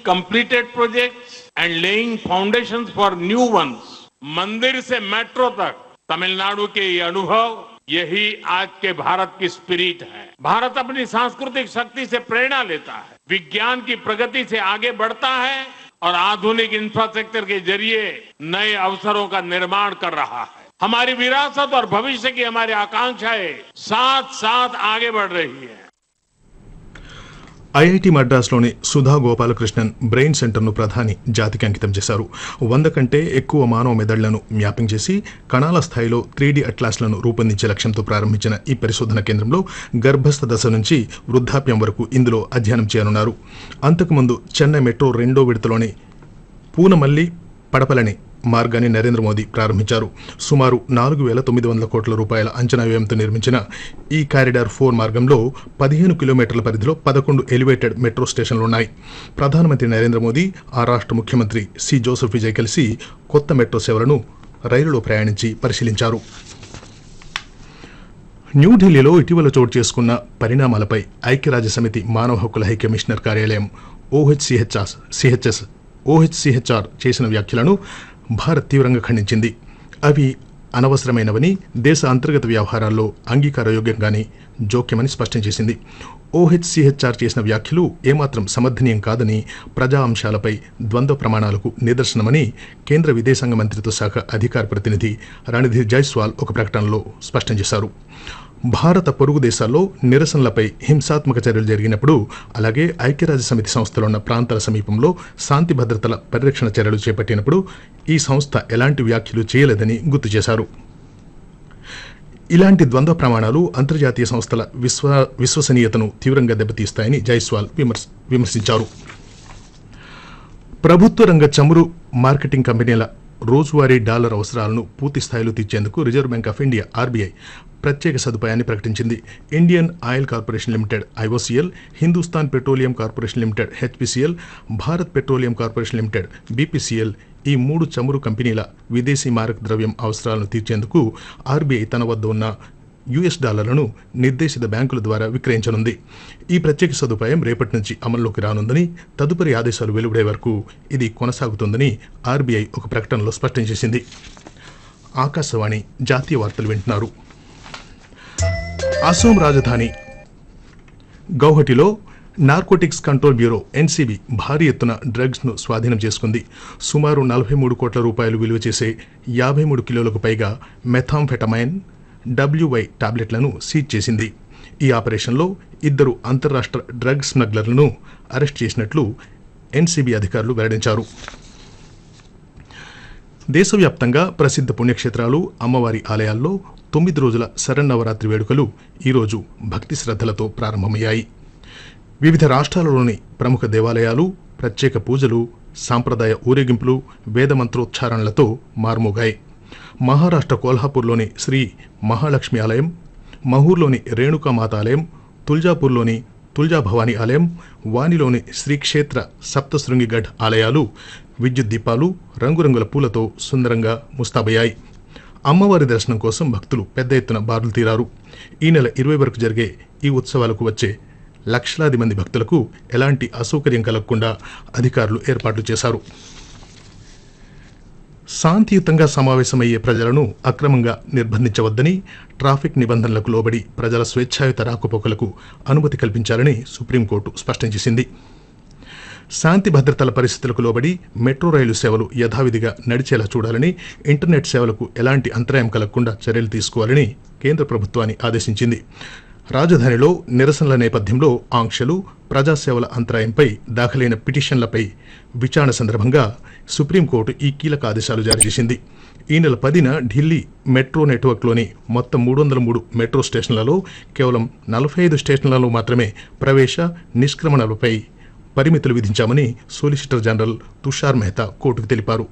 completed projects and laying foundations for new ones. मंदिर से metro तक तमिलनाडु के ये अनुभव यही आज के भारत की स्पिरिट है भारत अपनी सांस्कृतिक शक्ति से प्रेरणा लेता है विज्ञान की प्रगति से आगे बढ़ता है और आधुनिक इंफ्रास्ट्रक्चर के जरिए नए अवसरों का निर्माण कर रहा है हमारी विरासत और भविष्य की हमारी आकांक्षाएं साथ साथ आगे बढ़ रही है ఐఐటి మద్రాస్లోని సుధా గోపాలకృష్ణన్ బ్రెయిన్ సెంటర్ను ప్రధాని జాతికి అంకితం చేశారు వంద కంటే ఎక్కువ మానవ మెదళ్లను మ్యాపింగ్ చేసి కణాల స్థాయిలో త్రీడీ అట్లాస్లను రూపొందించే లక్ష్యంతో ప్రారంభించిన ఈ పరిశోధన కేంద్రంలో గర్భస్థ దశ నుంచి వృద్ధాప్యం వరకు ఇందులో అధ్యయనం చేయనున్నారు అంతకుముందు చెన్నై మెట్రో రెండో విడతలోని పూనమల్లి పడపలని మార్గాన్ని నరేంద్ర మోదీ ప్రారంభించారు సుమారు నాలుగు వేల తొమ్మిది వందల కోట్ల రూపాయల అంచనా వ్యయంతో నిర్మించిన ఈ కారిడార్ ఫోర్ మార్గంలో పదిహేను కిలోమీటర్ల పరిధిలో పదకొండు ఎలివేటెడ్ మెట్రో స్టేషన్లు ఉన్నాయి ప్రధానమంత్రి నరేంద్ర మోదీ ఆ రాష్ట్ర ముఖ్యమంత్రి సి జోసెఫ్ విజయ్ కలిసి కొత్త మెట్రో సేవలను రైలులో ప్రయాణించి పరిశీలించారు న్యూఢిల్లీలో ఇటీవల చోటు చేసుకున్న పరిణామాలపై ఐక్యరాజ్య సమితి మానవ హక్కుల హై కమిషనర్ కార్యాలయం ఓహెచ్సిహెచ్ఆర్ సిహెచ్ఎస్ ఓహెచ్సిహెచ్ఆర్ చేసిన వ్యాఖ్యలను భారత్ తీవ్రంగా ఖండించింది అవి అనవసరమైనవని దేశ అంతర్గత వ్యవహారాల్లో అంగీకారయోగ్యంగానే జోక్యమని స్పష్టం చేసింది ఓహెచ్సిహెచ్ఆర్ చేసిన వ్యాఖ్యలు ఏమాత్రం సమర్థనీయం కాదని ప్రజా అంశాలపై ద్వంద్వ ప్రమాణాలకు నిదర్శనమని కేంద్ర విదేశాంగ మంత్రిత్వ శాఖ అధికార ప్రతినిధి రణధీర్ జైస్వాల్ ఒక ప్రకటనలో స్పష్టం చేశారు భారత పొరుగు దేశాల్లో నిరసనలపై హింసాత్మక చర్యలు జరిగినప్పుడు అలాగే ఐక్యరాజ్య సమితి సంస్థలో ఉన్న ప్రాంతాల సమీపంలో శాంతి భద్రతల పరిరక్షణ చర్యలు చేపట్టినప్పుడు ఈ సంస్థ ఎలాంటి వ్యాఖ్యలు చేయలేదని గుర్తు చేశారు ఇలాంటి ద్వంద్వ ప్రమాణాలు అంతర్జాతీయ సంస్థల విశ్వ విశ్వసనీయతను తీవ్రంగా దెబ్బతీస్తాయని జైస్వాల్ విమర్శ విమర్శించారు ప్రభుత్వ రంగ చమురు మార్కెటింగ్ కంపెనీల రోజువారీ డాలర్ అవసరాలను పూర్తి స్థాయిలో తీర్చేందుకు Reserve Bank of India RBI ప్రత్యేక సదుపాయాన్ని ప్రకటించింది Indian Oil Corporation Limited IOCL Hindustan Petroleum Corporation Limited HPCL Bharat Petroleum Corporation Limited BPCL ఈ మూడు చమురు కంపెనీల విదేశీ మారక ద్రవ్యం అవసరాలను తీర్చేందుకు ఆర్బీఐ తన వద్ద ఉన్న యుఎస్ డాలర్లను నిర్దేశిత బ్యాంకుల ద్వారా విక్రయించనుంది ఈ ప్రత్యేక సదుపాయం రేపటి నుంచి అమల్లోకి రానుందని తదుపరి ఆదేశాలు వెలువడే వరకు ఇది కొనసాగుతుందని ఆర్బీఐ ఒక ప్రకటనలో స్పష్టం చేసింది ఆకాశవాణి జాతీయ వార్తలు వింటున్నారు అసోం రాజధాని గౌహటిలో నార్కోటిక్స్ కంట్రోల్ బ్యూరో ఎన్సీబీ భారీ ఎత్తున డ్రగ్స్ను స్వాధీనం చేసుకుంది సుమారు నలభై మూడు కోట్ల రూపాయలు విలువ చేసే యాభై మూడు కిలోలకు పైగా మెథాంఫెటమైన్ డబ్ల్యూవై టాబ్లెట్లను సీజ్ చేసింది ఈ ఆపరేషన్లో ఇద్దరు అంతర్రాష్ట్ర డ్రగ్ స్మగ్లర్లను అరెస్ట్ చేసినట్లు ఎన్సీబీ అధికారులు వెల్లడించారు దేశవ్యాప్తంగా ప్రసిద్ధ పుణ్యక్షేత్రాలు అమ్మవారి ఆలయాల్లో తొమ్మిది రోజుల శరన్నవరాత్రి వేడుకలు ఈరోజు భక్తి శ్రద్ధలతో ప్రారంభమయ్యాయి వివిధ రాష్ట్రాలలోని ప్రముఖ దేవాలయాలు ప్రత్యేక పూజలు సాంప్రదాయ ఊరేగింపులు వేదమంత్రోచ్చారణలతో మార్మోగాయి మహారాష్ట్ర కోల్హాపూర్లోని శ్రీ మహాలక్ష్మి ఆలయం మహూర్లోని రేణుకామాత ఆలయం తుల్జాపూర్లోని తుల్జాభవాని ఆలయం వానిలోని శ్రీక్షేత్ర సప్తశృంగిగఢ్ ఆలయాలు విద్యుత్ దీపాలు రంగురంగుల పూలతో సుందరంగా ముస్తాబయ్యాయి అమ్మవారి దర్శనం కోసం భక్తులు పెద్ద ఎత్తున బారులు తీరారు ఈ నెల ఇరవై వరకు జరిగే ఈ ఉత్సవాలకు వచ్చే లక్షలాది మంది భక్తులకు ఎలాంటి అసౌకర్యం కలగకుండా అధికారులు ఏర్పాట్లు చేశారు శాంతియుతంగా సమావేశమయ్యే ప్రజలను అక్రమంగా నిర్బంధించవద్దని ట్రాఫిక్ నిబంధనలకు లోబడి ప్రజల స్వేచ్ఛాయుత రాకపోకలకు అనుమతి కల్పించాలని సుప్రీంకోర్టు స్పష్టం చేసింది శాంతి భద్రతల పరిస్థితులకు లోబడి మెట్రో రైలు సేవలు యథావిధిగా నడిచేలా చూడాలని ఇంటర్నెట్ సేవలకు ఎలాంటి అంతరాయం కలగకుండా చర్యలు తీసుకోవాలని కేంద్ర ప్రభుత్వాన్ని ఆదేశించింది రాజధానిలో నిరసనల నేపథ్యంలో ఆంక్షలు ప్రజాసేవల అంతరాయంపై దాఖలైన పిటిషన్లపై విచారణ సందర్భంగా సుప్రీంకోర్టు ఈ కీలక ఆదేశాలు జారీ చేసింది ఈ నెల పదిన ఢిల్లీ మెట్రో నెట్వర్క్లోని మొత్తం మూడు వందల మూడు మెట్రో స్టేషన్లలో కేవలం నలభై ఐదు స్టేషన్లలో మాత్రమే ప్రవేశ నిష్క్రమణలపై పరిమితులు విధించామని సోలిసిటర్ జనరల్ తుషార్ మెహతా కోర్టుకు తెలిపారు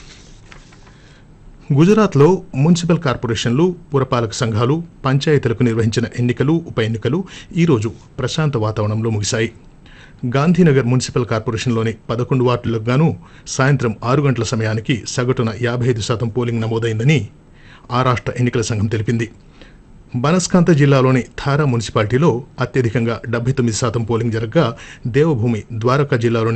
గుజరాత్లో మున్సిపల్ కార్పొరేషన్లు పురపాలక సంఘాలు పంచాయతీలకు నిర్వహించిన ఎన్నికలు ఉప ఎన్నికలు ఈరోజు ప్రశాంత వాతావరణంలో ముగిశాయి గాంధీనగర్ మున్సిపల్ కార్పొరేషన్లోని పదకొండు వార్డులకు గాను సాయంత్రం ఆరు గంటల సమయానికి సగటున యాభై ఐదు శాతం పోలింగ్ నమోదైందని ఆ రాష్ట్ర ఎన్నికల సంఘం తెలిపింది బనస్కాంత జిల్లాలోని థారా మున్సిపాలిటీలో అత్యధికంగా డెబ్బై తొమ్మిది శాతం పోలింగ్ జరగగా దేవభూమి ద్వారకా జిల్లాలోని